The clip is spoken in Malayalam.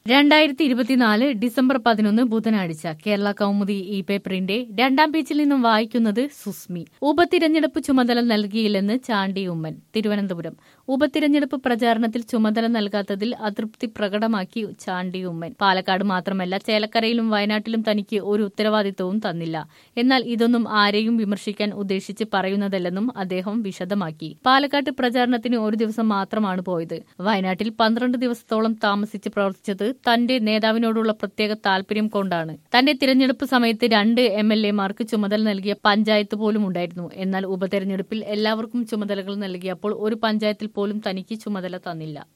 രണ്ടായിരത്തി ഇരുപത്തിനാല് ഡിസംബർ പതിനൊന്ന് ബുധനാഴ്ച കേരള കൗമുദി ഇ പേപ്പറിന്റെ രണ്ടാം പേജിൽ നിന്നും വായിക്കുന്നത് സുസ്മി ഉപതിരഞ്ഞെടുപ്പ് ചുമതല നൽകിയില്ലെന്ന് ചാണ്ടി ഉമ്മൻ തിരുവനന്തപുരം ഉപതിരഞ്ഞെടുപ്പ് പ്രചാരണത്തിൽ ചുമതല നൽകാത്തതിൽ അതൃപ്തി പ്രകടമാക്കി ചാണ്ടി ഉമ്മൻ പാലക്കാട് മാത്രമല്ല ചേലക്കരയിലും വയനാട്ടിലും തനിക്ക് ഒരു ഉത്തരവാദിത്വവും തന്നില്ല എന്നാൽ ഇതൊന്നും ആരെയും വിമർശിക്കാൻ ഉദ്ദേശിച്ച് പറയുന്നതല്ലെന്നും അദ്ദേഹം വിശദമാക്കി പാലക്കാട്ട് പ്രചാരണത്തിന് ഒരു ദിവസം മാത്രമാണ് പോയത് വയനാട്ടിൽ പന്ത്രണ്ട് ദിവസത്തോളം താമസിച്ച് പ്രവർത്തിച്ചത് തന്റെ നേതാവിനോടുള്ള പ്രത്യേക താല്പര്യം കൊണ്ടാണ് തന്റെ തിരഞ്ഞെടുപ്പ് സമയത്ത് രണ്ട് എം എൽ എമാർക്ക് ചുമതല നൽകിയ പഞ്ചായത്ത് പോലും ഉണ്ടായിരുന്നു എന്നാൽ ഉപതെരഞ്ഞെടുപ്പിൽ എല്ലാവർക്കും ചുമതലകൾ നൽകിയപ്പോൾ ഒരു പഞ്ചായത്തിൽ പോലും തനിക്ക് ചുമതല തന്നില്ല